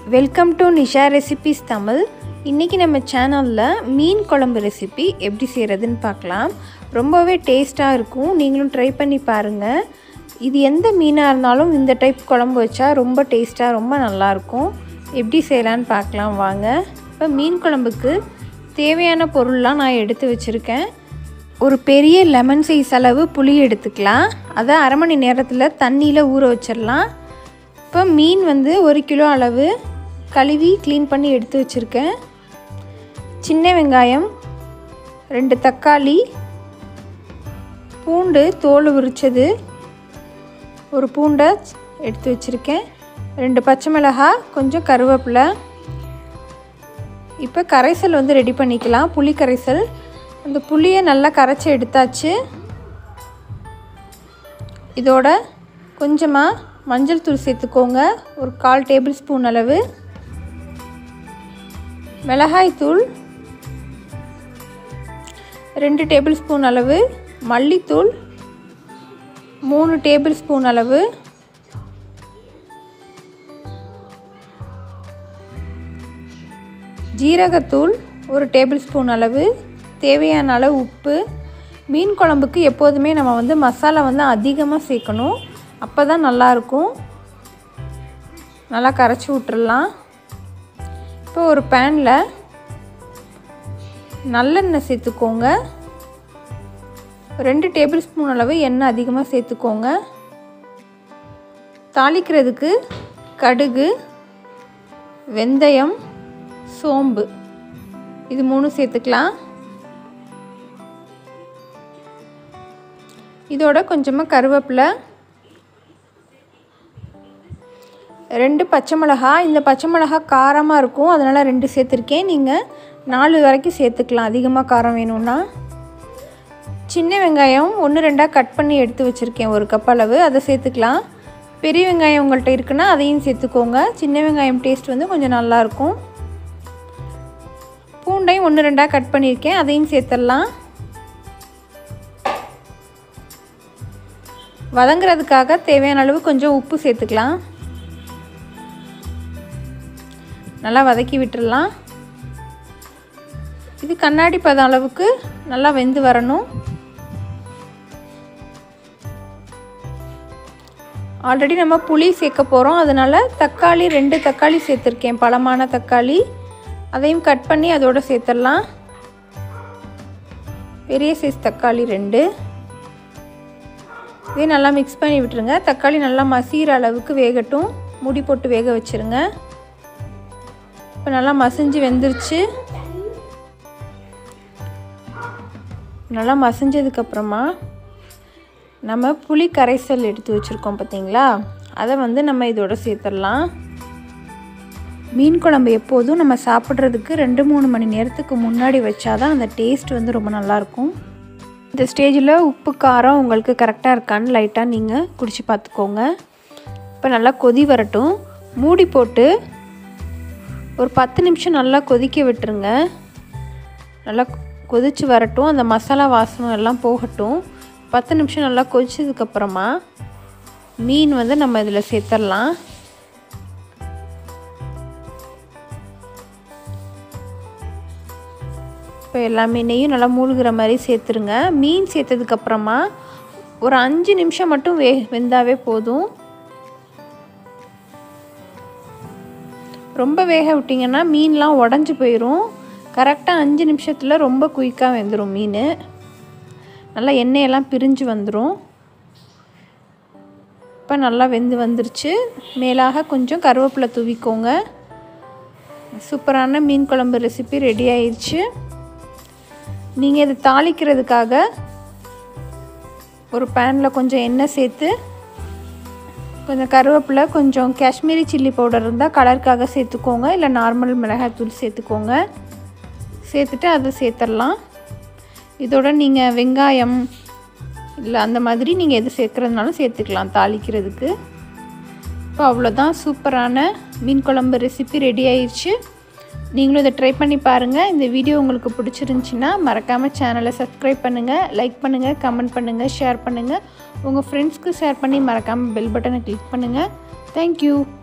welcome to Nisha recipes Tamil இன்றைக்கி நம்ம சேனலில் மீன் குழம்பு ரெசிபி எப்படி செய்கிறதுன்னு பார்க்கலாம் ரொம்பவே டேஸ்ட்டாக இருக்கும் நீங்களும் ட்ரை பண்ணி பாருங்கள் இது எந்த மீனாக இருந்தாலும் இந்த டைப் குழம்பு வச்சா ரொம்ப டேஸ்ட்டாக ரொம்ப நல்லாயிருக்கும் எப்படி செய்யலான்னு பார்க்கலாம் வாங்க இப்போ மீன் குழம்புக்கு தேவையான பொருள்லாம் நான் எடுத்து வச்சுருக்கேன் ஒரு பெரிய லெமன் சைஸ் அளவு புளி எடுத்துக்கலாம் அதை அரை மணி நேரத்தில் தண்ணியில் ஊற வச்சிடலாம் இப்போ மீன் வந்து ஒரு கிலோ அளவு கழுவி க்ளீன் பண்ணி எடுத்து வச்சுருக்கேன் சின்ன வெங்காயம் ரெண்டு தக்காளி பூண்டு தோல் உரிச்சது ஒரு பூண்டை எடுத்து வச்சுருக்கேன் ரெண்டு பச்சை மிளகாய் கொஞ்சம் கருவேப்பிலை இப்போ கரைசல் வந்து ரெடி பண்ணிக்கலாம் புளி கரைசல் அந்த புளியை நல்லா கரைச்சி எடுத்தாச்சு இதோட கொஞ்சமாக மஞ்சள் தூள் சேர்த்துக்கோங்க ஒரு கால் டேபிள் ஸ்பூன் அளவு மிளகாய் தூள் ரெண்டு டேபிள் ஸ்பூன் அளவு மல்லித்தூள் மூணு டேபிள் ஸ்பூன் அளவு ஜீரகத்தூள் ஒரு டேபிள் ஸ்பூன் அளவு தேவையான அளவு உப்பு மீன் குழம்புக்கு எப்போதுமே நம்ம வந்து மசாலா வந்து அதிகமாக சேர்க்கணும் அப்போ தான் நல்லாயிருக்கும் நல்லா கரைச்சி விட்டுறலாம் இப்போ ஒரு பேனில் நல்லெண்ணெய் சேர்த்துக்கோங்க ரெண்டு டேபிள் ஸ்பூன் அளவு எண்ணெய் அதிகமாக சேர்த்துக்கோங்க தாளிக்கிறதுக்கு கடுகு வெந்தயம் சோம்பு இது மூணு சேர்த்துக்கலாம் இதோட கொஞ்சமாக கருவேப்பிலை ரெண்டு பச்சை மிளகா இந்த பச்சை மிளகா காரமாக இருக்கும் அதனால் ரெண்டு சேர்த்துருக்கேன் நீங்கள் நாலு வரைக்கும் சேர்த்துக்கலாம் அதிகமாக காரம் வேணும்னா சின்ன வெங்காயம் ஒன்று ரெண்டாக கட் பண்ணி எடுத்து வச்சுருக்கேன் ஒரு கப் அளவு அதை சேர்த்துக்கலாம் பெரிய வெங்காயம் உங்கள்கிட்ட இருக்குன்னா அதையும் சேர்த்துக்கோங்க சின்ன வெங்காயம் டேஸ்ட் வந்து கொஞ்சம் நல்லாயிருக்கும் பூண்டையும் ஒன்று ரெண்டாக கட் பண்ணியிருக்கேன் அதையும் சேர்த்துடலாம் வதங்குறதுக்காக தேவையான அளவு கொஞ்சம் உப்பு சேர்த்துக்கலாம் நல்லா வதக்கி விட்டுடலாம் இது கண்ணாடி பதம் அளவுக்கு நல்லா வெந்து வரணும் ஆல்ரெடி நம்ம புளி சேர்க்க போகிறோம் அதனால் தக்காளி ரெண்டு தக்காளி சேர்த்துருக்கேன் பழமான தக்காளி அதையும் கட் பண்ணி அதோடு சேர்த்துடலாம் பெரிய சைஸ் தக்காளி ரெண்டு இதே நல்லா மிக்ஸ் பண்ணி விட்டுருங்க தக்காளி நல்லா மசிகிற அளவுக்கு வேகட்டும் முடி போட்டு வேக வச்சுருங்க இப்போ நல்லா மசிஞ்சு வெந்துருச்சு நல்லா மசிஞ்சதுக்கப்புறமா நம்ம புளி கரைசல் எடுத்து வச்சுருக்கோம் பார்த்தீங்களா அதை வந்து நம்ம இதோட சேர்த்துடலாம் மீன் குழம்பு எப்போதும் நம்ம சாப்பிட்றதுக்கு ரெண்டு மூணு மணி நேரத்துக்கு முன்னாடி வச்சாதான் அந்த டேஸ்ட் வந்து ரொம்ப நல்லாயிருக்கும் இந்த ஸ்டேஜில் உப்பு காரம் உங்களுக்கு கரெக்டாக இருக்கான்னு லைட்டாக நீங்கள் குடிச்சு பார்த்துக்கோங்க இப்போ நல்லா கொதி வரட்டும் மூடி போட்டு ஒரு பத்து நிமிஷம் நல்லா கொதிக்க விட்டுருங்க நல்லா கொதித்து வரட்டும் அந்த மசாலா வாசனம் எல்லாம் போகட்டும் பத்து நிமிஷம் நல்லா கொதிச்சதுக்கப்புறமா மீன் வந்து நம்ம இதில் சேர்த்துடலாம் இப்போ எல்லா மீனையும் நல்லா மூழ்கிற மாதிரி சேர்த்துருங்க மீன் சேர்த்ததுக்கப்புறமா ஒரு அஞ்சு நிமிஷம் மட்டும் வே வெந்தாவே போதும் ரொம்ப வேக விட்டிங்கன்னா மீன்லாம் உடஞ்சி போயிடும் கரெக்டாக அஞ்சு நிமிஷத்தில் ரொம்ப குயிக்காக வெந்துடும் மீன் நல்லா எண்ணெயெல்லாம் பிரிஞ்சு வந்துடும் இப்போ நல்லா வெந்து வந்துருச்சு மேலாக கொஞ்சம் கருவேப்பிலை தூவிக்கோங்க சூப்பரான மீன் குழம்பு ரெசிபி ரெடி ஆயிடுச்சு நீங்கள் இதை தாளிக்கிறதுக்காக ஒரு பேனில் கொஞ்சம் எண்ணெய் சேர்த்து கொஞ்சம் கருவேப்பிலை கொஞ்சம் காஷ்மீரி சில்லி பவுடர் இருந்தால் கலருக்காக சேர்த்துக்கோங்க இல்லை நார்மல் மிளகாய்த்தூள் சேர்த்துக்கோங்க சேர்த்துட்டு அதை சேர்த்துடலாம் இதோட நீங்கள் வெங்காயம் இல்லை அந்த மாதிரி நீங்கள் எது சேர்க்குறதுனாலும் சேர்த்துக்கலாம் தாளிக்கிறதுக்கு இப்போ அவ்வளோதான் சூப்பரான மீன் குழம்பு ரெசிபி ரெடி ஆயிடுச்சு நீங்களும் இதை ட்ரை பண்ணி பாருங்கள் இந்த வீடியோ உங்களுக்கு பிடிச்சிருந்துச்சின்னா மறக்காமல் சேனலை சப்ஸ்கிரைப் பண்ணுங்கள் லைக் பண்ணுங்கள் கமெண்ட் பண்ணுங்கள் ஷேர் பண்ணுங்கள் உங்கள் ஃப்ரெண்ட்ஸ்க்கு ஷேர் பண்ணி மறக்காமல் பெல் பட்டனை கிளிக் பண்ணுங்கள் தேங்க்யூ